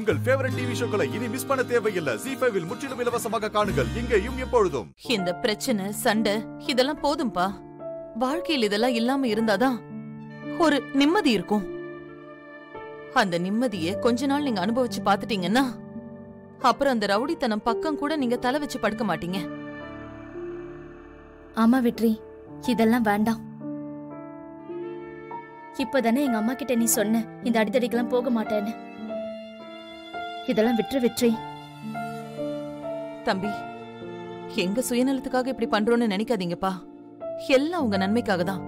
உங்கள் favourite TV ஷோக்களை இனி miss பண்ண தேவையில்லை ஜி ஃபைவில் முற்றிலும் இலவசமாக காணுங்கள் இங்கேயும் எப்பொழுதும் இந்த பிரச்சனை சண்டை இதெல்லாம் போதும்பா வாழ்க்கையில் இதெல்லாம் இல்லாம இருந்தாதான் ஒரு நிம்மதி இருக்கும் அந்த நிம்மதியை கொஞ்ச நாள் நீங்க அனுபவிச்சு பாத்துட்டீங்கன்னா அப்புறம் அந்த ரவுடித்தனம் பக்கம் கூட நீங்க தலை வச்சு படுக்க மாட்டீங்க ஆமா வெற்றி இதெல்லாம் வேண்டாம் இப்பதானே எங்க அம்மா கிட்ட நீ சொன்ன இந்த அடித்தடிக்கெல்லாம் போக மாட்டேன்னு இதெல்லாம் விட்டுரு வெற்றி தம்பி எங்க சுயநலத்துக்காக இப்படி பண்றோம்னு நினைக்காதீங்கப்பா எல்லாம் உங்க நன்மைக்காக தான்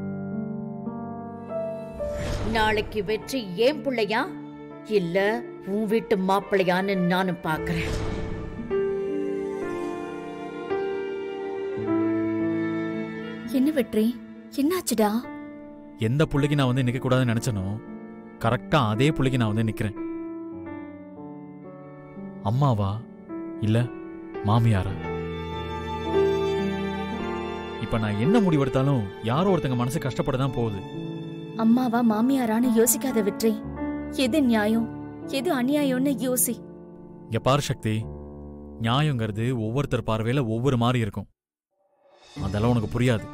நாளைக்கு வெற்றி ஏன் பிள்ளையா இல்ல உன் வீட்டு மாப்பிள்ளையான்னு நானும் பாக்குறேன் என்ன வெற்றி என்னாச்சுடா எந்த புள்ளைக்கு நான் வந்து நிக்க கூடாதுன்னு நினைச்சனோ கரெக்டா அதே புள்ளைக்கு நான் வந்து நிக்கிறேன் அம்மாவா இல்ல மாமியாரா இப்ப நான் என்ன முடிவெடுத்தாலும் யாரோ ஒருத்தங்க மனசு கஷ்டப்பட தான் போகுது அம்மாவா மாமியாரான்னு யோசிக்காத வெற்றி எது நியாயம் எது அநியாயம்னு யோசி இங்க பாரு சக்தி நியாயங்கிறது ஒவ்வொருத்தர் பார்வையில ஒவ்வொரு மாதிரி இருக்கும் அதெல்லாம் உனக்கு புரியாது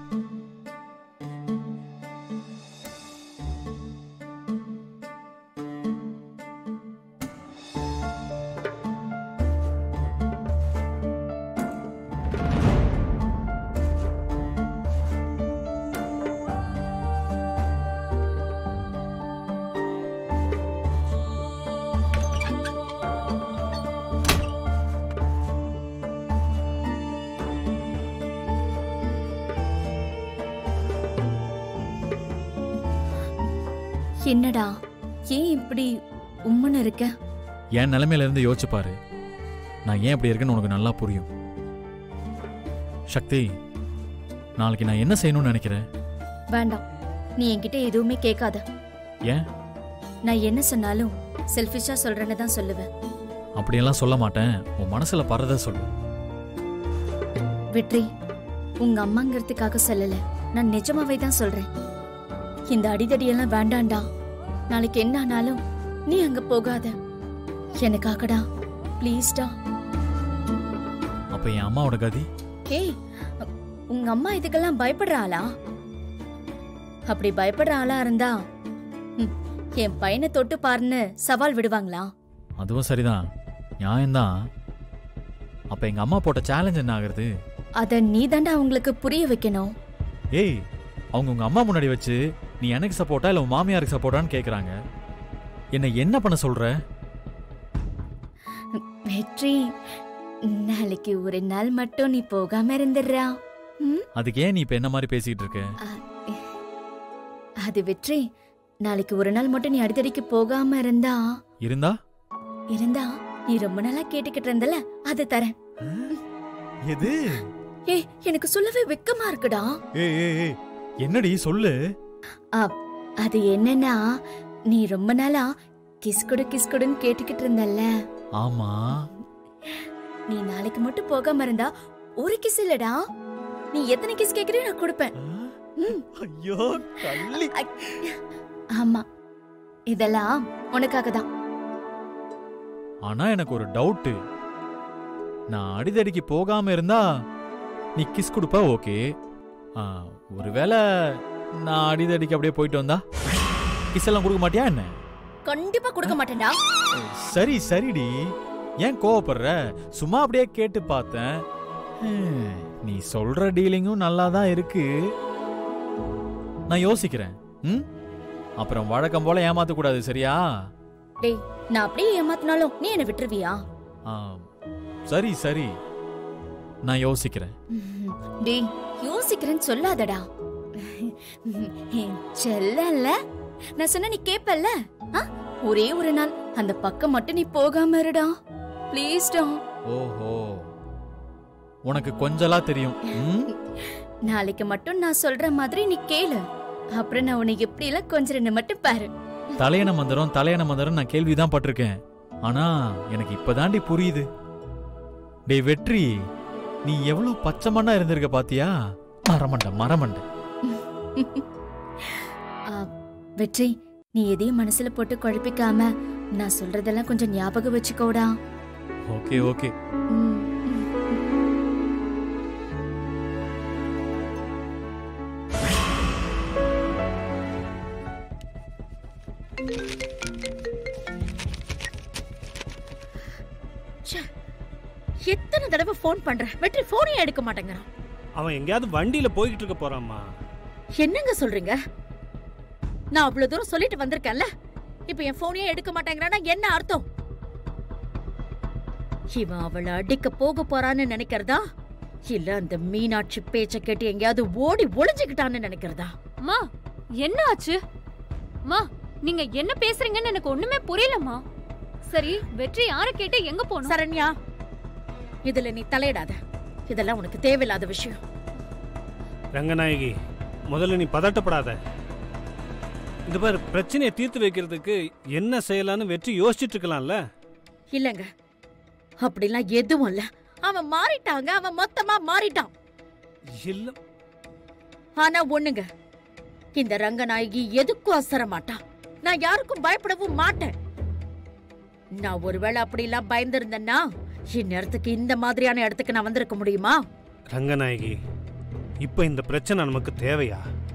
என்னடா ஏன் இப்படி உம்முன்னு இருக்க என் நிலைமையில இருந்து யோசிச்சு பாரு நான் ஏன் இப்படி இருக்கேன்னு உனக்கு நல்லா புரியும் சக்தி நாளைக்கு நான் என்ன செய்யணும்னு நினைக்கிறேன் வேண்டாம் நீ என்கிட்ட எதுவுமே கேட்காத ஏன் நான் என்ன சொன்னாலும் செல்ஃபிஷா சொல்றேன்னு தான் சொல்லுவேன் அப்படியெல்லாம் சொல்ல மாட்டேன் உன் மனசுல பறத சொல்லு வெற்றி உங்க அம்மாங்கிறதுக்காக சொல்லல நான் நிஜமாவே தான் சொல்றேன் இந்த அடிதடியெல்லாம் வேண்டாம்டா நாளைக்கு என்ன ஆனாலும் நீ அங்க போகாத எனக்காகடா ப்ளீஸ்டா அப்ப என் அம்மாவோட கதி ஏய் உங்க அம்மா இதுக்கெல்லாம் பயப்படுற ஆளா அப்படி பயப்படுற ஆளா இருந்தா ம், என் பையனை தொட்டு பாருன்னு சவால் விடுவாங்களா அதுவும் சரிதான் நியாயம்தான் அப்ப எங்க அம்மா போட்ட சேலஞ்ச் என்ன ஆகுறது அத நீ தாண்டா அவங்களுக்கு புரிய வைக்கணும் ஏய் அவங்க உங்க அம்மா முன்னாடி வச்சு நீ எனக்கு சப்போர்ட்டா இல்ல உன் மாமியாருக்கு சப்போர்ட்டான்னு கேக்குறாங்க என்ன என்ன பண்ண சொல்ற வெற்றி நாளைக்கு ஒரு நாள் மட்டும் நீ போகாம இருந்துடுறா ம்? அதுக்கு ஏன் நீ இப்ப என்ன மாதிரி பேசிட்டு இருக்க அது வெற்றி நாளைக்கு ஒரு நாள் மட்டும் நீ அடித்தடிக்கு போகாம இருந்தா இருந்தா இருந்தா நீ ரொம்ப நாளா கேட்டுக்கிட்டு இருந்தல அது தரேன் எது ஏய் எனக்கு சொல்லவே வெக்கமா இருக்குடா ஏய் ஏய் ஏய் என்னடி சொல்லு அது என்னன்னா நீ ரொம்ப நாளா கிஸ் கொடு கிஸ் கொடுன்னு கேட்டுக்கிட்டு இருந்தல்ல ஆமா நீ நாளைக்கு மட்டும் போகாம இருந்தா ஒரு கிஸ் இல்லடா நீ எத்தனை கிஸ் கேக்குறியோ நான் கொடுப்பேன் ம். ஐயோ கள்ளி ஆமா இதெல்லாம் உனக்காக தான் ஆனா எனக்கு ஒரு டவுட்டு நான் அடிதடிக்கு போகாம இருந்தா நீ கிஸ் கொடுப்ப ஓகே ஆ, ஒருவேளை நான் அடிதடிக்கு அப்படியே போயிட்டு வந்தா கிஸ் எல்லாம் கொடுக்க மாட்டியா என்ன கண்டிப்பா கொடுக்க மாட்டேன்டா சரி சரிடி ஏன் கோவப்படுற சும்மா அப்படியே கேட்டு பார்த்தேன் ஹம், நீ சொல்ற டீலிங்கும் நல்லா தான் இருக்கு நான் யோசிக்கிறேன் ம் அப்புறம் வழக்கம் போல ஏமாத்த கூடாது சரியா டேய் நான் அப்படியே ஏமாத்தினாலும் நீ என்ன விட்டுருவியா ஆ, சரி சரி நான் யோசிக்கிறேன் ம், டேய் யோசிக்கிறேன்னு சொல்லாதடா செல்லல நான் சொன்ன நீ கேப்பல்ல ஆ? ஒரே ஒரு நாள் அந்த பக்கம் மட்டும் நீ போகாம இருடா ப்ளீஸ்டா ஓஹோ உனக்கு கொஞ்சலா தெரியும் ம்? நாளைக்கு மட்டும் நான் சொல்ற மாதிரி நீ கேளு அப்புறம் நான் உன்னை எப்படி எல்லாம் கொஞ்சம் மட்டும் பாரு தலையண மந்திரம் தலையண மந்திரம் நான் கேள்விதான் பட்டிருக்கேன் ஆனா எனக்கு இப்பதாண்டி புரியுது டேய் வெற்றி நீ எவ்வளவு பச்சை மண்ணா இருந்திருக்க பாத்தியா மரமண்ட மரமண்ட ஆ, வெற்றி நீ எதையும் மனசுல போட்டு குழப்பிக்காம நான் சொல்றதெல்லாம் கொஞ்சம் ஞாபகம் வச்சுக்கோடா ஓகே ஓகே ம். எத்தனை தடவை ஃபோன் பண்றேன் வெற்றி போனே எடுக்க மாட்டேங்கிறான் அவன் எங்கேயாவது வண்டியில போய்கிட்டு இருக்க போறாம்மா என்னங்க சொல்றீங்க நான் அவ்வளவு தூரம் சொல்லிட்டு வந்திருக்கேன்ல இப்ப என் போனையே எடுக்க மாட்டேங்கிறானா என்ன அர்த்தம் இவன் அவளை அடிக்க போக போறான்னு நினைக்கிறதா இல்ல அந்த மீனாட்சி பேச்ச கேட்டு எங்கேயாவது ஓடி ஒளிஞ்சுக்கிட்டான்னு நினைக்கிறதா அம்மா என்ன ஆச்சு அம்மா நீங்க என்ன பேசுறீங்கன்னு எனக்கு ஒண்ணுமே புரியலம்மா சரி வெற்றி யார கேட்டு எங்க போகணும் சரண்யா இதுல நீ தலையிடாத இதெல்லாம் உனக்கு தேவையில்லாத விஷயம் ரங்கநாயகி முதல்ல நீ பதட்டப்படாத இந்த பாரு பிரச்சனையை தீர்த்து வைக்கிறதுக்கு என்ன செய்யலாம்னு வெற்றி யோசிச்சுட்டு இருக்கலாம்ல இல்லங்க அப்படிலாம் எதுவும் இல்ல அவன் மாறிட்டாங்க அவன் மொத்தமா மாறிட்டான் இல்ல ஆனா ஒண்ணுங்க இந்த ரங்கநாயகி எதுக்கும் அசர மாட்டான் நான் யாருக்கும் பயப்படவும் மாட்டேன் நான் ஒருவேளை அப்படிலாம் பயந்திருந்தேன்னா இந்நேரத்துக்கு இந்த மாதிரியான இடத்துக்கு நான் வந்திருக்க முடியுமா ரங்கநாயகி இப்ப இந்த பிரச்சனை நமக்கு தேவையா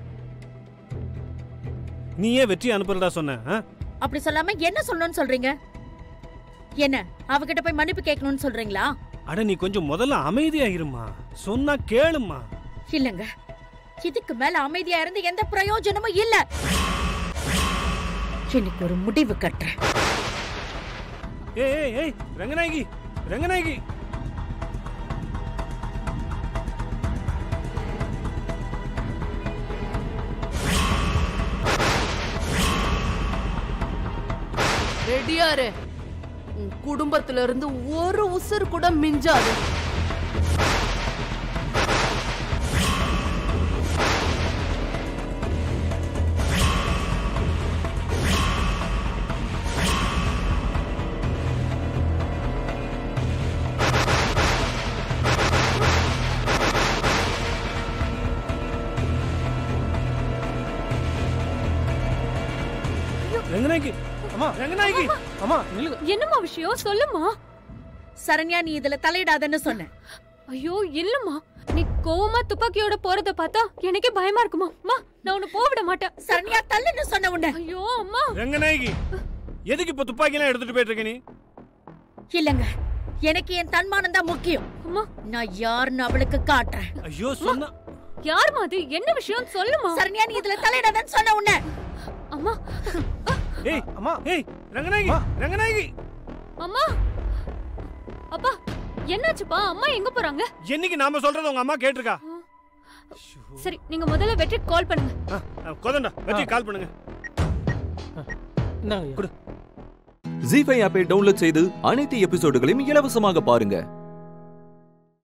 நீ ஏன் வெற்றி அனுப்புறதா சொன்ன ஆ? அப்படி சொல்லாம என்ன சொல்லணும்னு சொல்றீங்க என்ன அவகிட்ட போய் மன்னிப்பு கேட்கணும்னு சொல்றீங்களா அட நீ கொஞ்சம் முதல்ல அமைதியா இருமா சொன்னா கேளுமா இல்லங்க இதுக்கு மேல அமைதியா இருந்து எந்த பிரயோஜனமும் இல்ல இன்னைக்கு ஒரு முடிவு கட்டுறேன் ஏய் ஏய் ஏய் ரங்கநாயகி ரங்கநாயகி ரெடியாரு உன் குடும்பத்துல இருந்து ஒரு உசுர் கூட மிஞ்சாது ரங்கநாயகி அம்மா ரங்கநாயகி அம்மா நில்லுங்க என்னம்மா விஷயம் சொல்லுமா சரண்யா நீ இதுல தலையிடாதன்னு சொன்னேன் ஐயோ இல்லம்மா நீ கோவமா துப்பாக்கியோட போறத பார்த்தா எனக்கே பயமா இருக்குமா அம்மா நான் உன்னை போக விட மாட்டேன் சரண்யா தள்ளுன்னு சொன்ன உன்ன ஐயோ அம்மா ரங்கநாயகி எதுக்கு இப்ப துப்பாக்கி எல்லாம் எடுத்துட்டு போயிட்டு இருக்க நீ இல்லங்க எனக்கு என் தன்மானம் தான் முக்கியம் அம்மா நான் யாருன்னு அவளுக்கு காட்டுறேன் ஐயோ சொன்னா யாரும்மா அது என்ன விஷயம் சொல்லுமா சரண்யா நீ இதுல தலையிடாதன்னு சொன்ன உன்ன அம்மா ஏய் அம்மா ஏய் ரங்கநாயகி ரங்கநாயகி அம்மா அப்பா என்னாச்சுப்பா அம்மா எங்க போறாங்க என்னைக்கு நாம சொல்றது உங்க அம்மா கேட்டிருக்கா சரி நீங்க முதல்ல வெற்றி கால் பண்ணுங்க ஆ, ஆ, கோதண்டா வெற்றி கால் பண்ணுங்க ஜி ஃபைவ் ஆப்பை டவுன்லோட் செய்து அனைத்து எபிசோடுகளையும் இலவசமாக பாருங்க